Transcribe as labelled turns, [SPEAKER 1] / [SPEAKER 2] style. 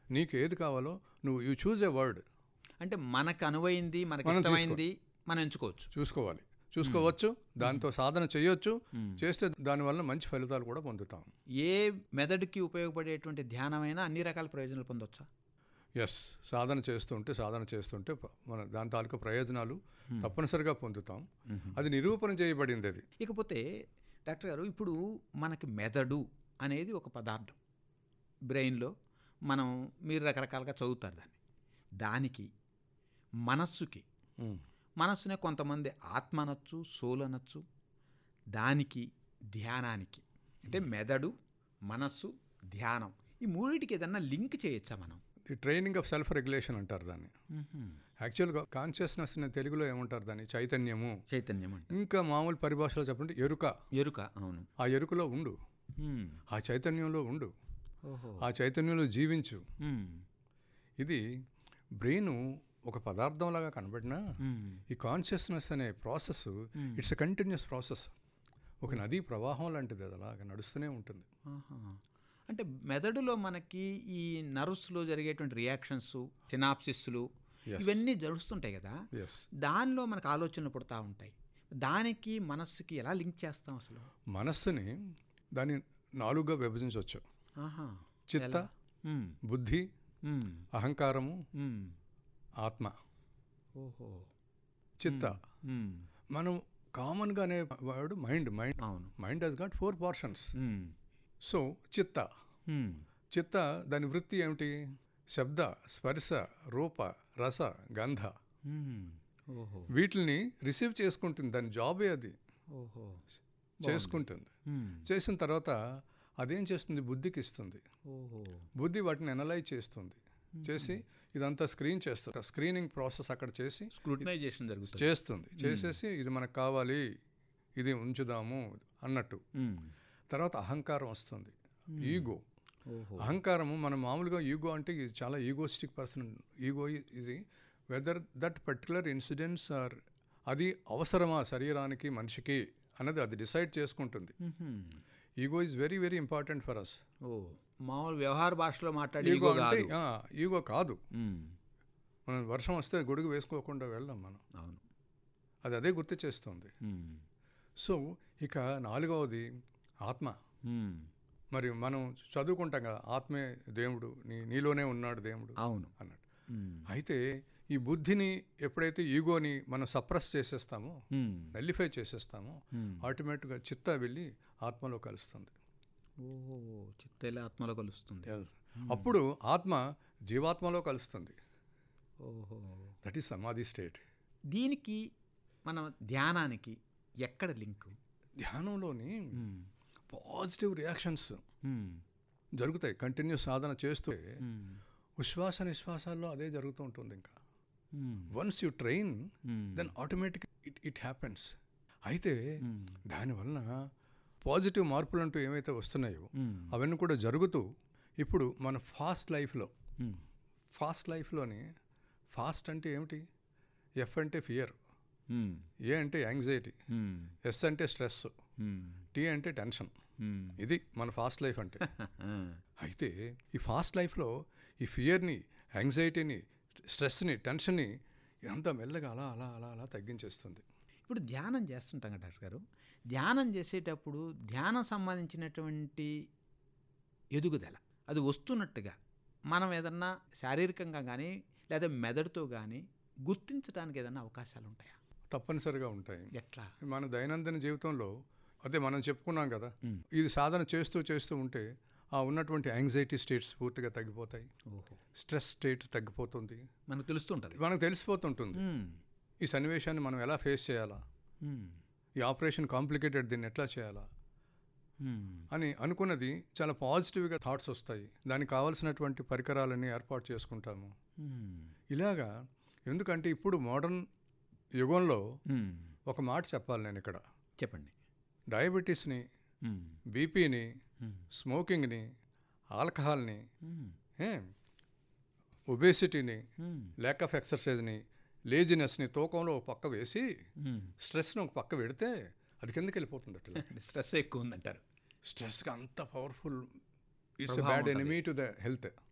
[SPEAKER 1] నీకు ఏది కావాలో నువ్వు యూ చూజ్ ఎ వర్డ్
[SPEAKER 2] అంటే మనకు అనువైంది మనకు
[SPEAKER 1] మనం
[SPEAKER 2] ఇష్టమైంది మనం ఎంచుకోవచ్చు
[SPEAKER 1] చూసుకోవాలి చూసుకోవచ్చు దాంతో సాధన చేయొచ్చు చేస్తే దానివల్ల మంచి ఫలితాలు కూడా పొందుతాం
[SPEAKER 2] ఏ మెదడుకి ఉపయోగపడేటువంటి ధ్యానమైనా అన్ని రకాల ప్రయోజనాలు పొందొచ్చా
[SPEAKER 1] ఎస్ సాధన చేస్తుంటే సాధన చేస్తుంటే ప- మన దాని తాలూకా ప్రయోజనాలు తప్పనిసరిగా పొందుతాం అది నిరూపణ చేయబడింది అది
[SPEAKER 2] ఇకపోతే డాక్టర్ గారు ఇప్పుడు మనకి మెదడు అనేది ఒక పదార్థం బ్రెయిన్లో మనం మీరు రకరకాలుగా చదువుతారు దాన్ని దానికి మనస్సుకి
[SPEAKER 1] ఉమ్.
[SPEAKER 2] మనస్సునే కొంతమంది ఆత్మ అనొచ్చు సోల్ అనొచ్చు దానికి ధ్యానానికి అంటే మెదడు మనస్సు ధ్యానం ఈ మూడింటికి ఏదన్నా లింక్ చేయొచ్చా మనం
[SPEAKER 1] the training of self regulation అంటారు దాన్ని యాక్చువల్గా కాన్షియస్నెస్ అనే తెలుగులో ఏమంటారు దాన్ని చైతన్యము
[SPEAKER 2] చైతన్యం అంటే
[SPEAKER 1] ఇంకా మామూలు పరిభాషలో చెప్పంటే ఎరుక
[SPEAKER 2] ఎరుక అవును
[SPEAKER 1] ఆ ఎరుకలో ఉండు
[SPEAKER 2] మ్మ్.
[SPEAKER 1] ఆ చైతన్యంలో ఉండు
[SPEAKER 2] ఓహో
[SPEAKER 1] ఆ చైతన్యంలో జీవించు
[SPEAKER 2] మ్మ్.
[SPEAKER 1] ఇది బ్రెయిన్ ఒక పదార్థంలాగా కనబడినా
[SPEAKER 2] మ్మ్.
[SPEAKER 1] ఈ కాన్షియస్నెస్ అనే process it's a continuous process ఒక నదీ ప్రవాహం లాంటిది అది అలాగ నడుస్తూనే ఉంటుంది
[SPEAKER 2] ఆహా. అంటే మెదడులో మనకి ఈ నర్వ్స్లో జరిగేటువంటి రియాక్షన్స్ సినాప్సిస్లు
[SPEAKER 1] Yes.
[SPEAKER 2] ఇవన్నీ జరుగుతుంటాయి కదా
[SPEAKER 1] ఎస్
[SPEAKER 2] దానిలో మనకు ఆలోచనలు పుడతా ఉంటాయి దానికి మనస్సుకి ఎలా లింక్ చేస్తాం అసలు
[SPEAKER 1] మనస్సుని దాన్ని నాలుగుగా విభజించవచ్చు
[SPEAKER 2] ఆహా
[SPEAKER 1] చిత్త
[SPEAKER 2] మ్మ్.
[SPEAKER 1] బుద్ధి
[SPEAKER 2] మ్మ్.
[SPEAKER 1] అహంకారము
[SPEAKER 2] మ్మ్.
[SPEAKER 1] ఆత్మ
[SPEAKER 2] ఓహో
[SPEAKER 1] చిత్త
[SPEAKER 2] మ్మ్.
[SPEAKER 1] మనం కామన్గా అనే వాడు మైండ్ మైండ్
[SPEAKER 2] అవును
[SPEAKER 1] mind he's got four portions
[SPEAKER 2] hmm.
[SPEAKER 1] So చిత్త
[SPEAKER 2] మ్మ్.
[SPEAKER 1] చిత్త దాని వృత్తి ఏమిటి శబ్ద స్పర్శ రూప రస గంధ
[SPEAKER 2] మ్మ్. ఓహో
[SPEAKER 1] వీటిని రిసీవ్ చేసుకుంటుంది దాని జాబే అది
[SPEAKER 2] ఓహో
[SPEAKER 1] చేసుకుంటుంది
[SPEAKER 2] మ్మ్.
[SPEAKER 1] చేసిన తర్వాత అదేం చేస్తుంది బుద్ధికి ఇస్తుంది
[SPEAKER 2] ఓహో
[SPEAKER 1] బుద్ధి వాటిని అనలైజ్ చేస్తుంది చేసి ఇదంతా స్క్రీన్ చేస్తుంది స్క్రీనింగ్ ప్రాసెస్ అక్కడ చేసి
[SPEAKER 2] స్క్రూటనైజేషన్ జరుగుతుంది
[SPEAKER 1] చేస్తుంది చేసేసి ఇది మనకు కావాలి ఇది ఉంచుదాము అన్నట్టు
[SPEAKER 2] మ్మ్.
[SPEAKER 1] తర్వాత అహంకారం వస్తుంది ఈగో
[SPEAKER 2] ఓహో
[SPEAKER 1] అహంకారము మనం మామూలుగా ఈగో అంటే ఇది చాలా ఈగోస్టిక్ పర్సన్ ఈగో ఇది whether that particular incidents are అది అవసరమా శరీరానికి మనిషికి అన్నది అది డిసైడ్ చేసుకుంటుంది
[SPEAKER 2] hmm.
[SPEAKER 1] Ego is very very important for us
[SPEAKER 2] ఓ మామూలు వ్యవహార భాషలో మాట్లాడే
[SPEAKER 1] ఈగో
[SPEAKER 2] ఈగో
[SPEAKER 1] అంటే
[SPEAKER 2] కాదు
[SPEAKER 1] ఈగో కాదు
[SPEAKER 2] మ్మ్.
[SPEAKER 1] మనం వర్షం వస్తే గొడుగు వేసుకోకుండా వెళ్ళాం మనం
[SPEAKER 2] అవును
[SPEAKER 1] అది అదే గుర్తు చేస్తుంది
[SPEAKER 2] మ్మ్.
[SPEAKER 1] సో ఇక నాలుగవది ఆత్మ
[SPEAKER 2] మ్మ్.
[SPEAKER 1] మరి మనం చదువుకుంటాం కదా ఆత్మే దేవుడు నీ నీలోనే ఉన్నాడు దేవుడు
[SPEAKER 2] అవును
[SPEAKER 1] అన్నట్టు
[SPEAKER 2] మ్మ్.
[SPEAKER 1] అయితే ఈ బుద్ధిని ఎప్పుడైతే ఈగోని మనం సప్రెస్ చేసేస్తామో
[SPEAKER 2] మ్మ్.
[SPEAKER 1] నల్లిఫై చేసేస్తామో
[SPEAKER 2] మ్మ్.
[SPEAKER 1] ఆటోమేటిక్గా చిత్త వెళ్ళి ఆత్మలో కలుస్తుంది
[SPEAKER 2] ఓహో చిత్తేలే ఆత్మలో కలుస్తుంది
[SPEAKER 1] అప్పుడు ఆత్మ జీవాత్మలో కలుస్తుంది
[SPEAKER 2] ఓహో
[SPEAKER 1] దట్ ఈస్ సమాధి స్టేట్
[SPEAKER 2] దీనికి మన ధ్యానానికి ఎక్కడ లింక్
[SPEAKER 1] ధ్యానంలోని పాజిటివ్ రియాక్షన్స్ జరుగుతాయి కంటిన్యూస్ సాధన చేస్తూ ఉశ్వాస నిశ్వాసాల్లో అదే జరుగుతూ ఉంటుంది ఇంకా once you train then automatic it it happens అయితే దానివలన పాజిటివ్ మార్పులు అంటూ ఏమైతే వస్తున్నాయో అవన్నీ కూడా జరుగుతూ ఇప్పుడు మన ఫాస్ట్ లైఫ్లో ఫాస్ట్ లైఫ్లోని ఫాస్ట్ అంటే ఏమిటి ఎఫ్ అంటే ఫియర్ ఏ అంటే యాంగ్జైటీ ఎస్ అంటే స్ట్రెస్ టీ అంటే టెన్షన్ ఇది మన ఫాస్ట్ లైఫ్ అంటే అయితే ఈ ఫాస్ట్ లైఫ్లో ఈ ఫియర్ని యాంగ్జైటీని స్ట్రెస్ని టెన్షన్ని ఇదంతా మెల్లగా అలా అలా అలా అలా తగ్గించేస్తుంది
[SPEAKER 2] ఇప్పుడు ధ్యానం చేస్తుంటాం కదా డాక్టర్ గారు ధ్యానం చేసేటప్పుడు ధ్యానం సంబంధించినటువంటి ఎదుగుదల అది వస్తున్నట్టుగా మనం ఏదన్నా శారీరకంగా కానీ లేదా మెదడుతో కానీ గుర్తించడానికి ఏదన్నా అవకాశాలు ఉంటాయా
[SPEAKER 1] తప్పనిసరిగా ఉంటాయి
[SPEAKER 2] ఎట్లా
[SPEAKER 1] మన దైనందిన జీవితంలో అదే మనం చెప్పుకున్నాం కదా ఇది సాధన చేస్తూ చేస్తూ ఉంటే ఆ ఉన్నటువంటి యాంగ్జైటీ స్టేట్స్ పూర్తిగా తగ్గిపోతాయి
[SPEAKER 2] ఓహో
[SPEAKER 1] స్ట్రెస్ స్టేట్ తగ్గిపోతుంది
[SPEAKER 2] మనకు తెలుస్తుంటుంది
[SPEAKER 1] మనకు తెలిసిపోతుంటుంది ఈ సన్నివేశాన్ని మనం ఎలా ఫేస్ చేయాలా ఈ ఆపరేషన్ కాంప్లికేటెడ్ దీన్ని ఎట్లా చేయాలా అని అనుకున్నది చాలా పాజిటివ్గా థాట్స్ వస్తాయి దానికి కావాల్సినటువంటి పరికరాలన్నీ ఏర్పాటు చేసుకుంటాము ఇలాగా ఎందుకంటే ఇప్పుడు మోడర్న్ యుగంలో ఒక మాట చెప్పాలి నేను ఇక్కడ
[SPEAKER 2] చెప్పండి
[SPEAKER 1] డయాబెటీస్ని బీపీని స్మోకింగ్ని ఆల్కహాల్ని ఒబేసిటీని ల్యాక్ ఆఫ్ ఎక్సర్సైజ్ని లేజినెస్ని తూకంలో ఒక పక్క వేసి స్ట్రెస్ని ఒక పక్క పెడితే అది కిందకి వెళ్ళిపోతుంది అట్లా
[SPEAKER 2] స్ట్రెస్ ఎక్కువ ఉందంటారు
[SPEAKER 1] స్ట్రెస్గా అంత పవర్ఫుల్ ఇట్స్
[SPEAKER 2] ప్రభావం
[SPEAKER 1] బ్యాడ్
[SPEAKER 2] ఉంటది.
[SPEAKER 1] Enemy to the health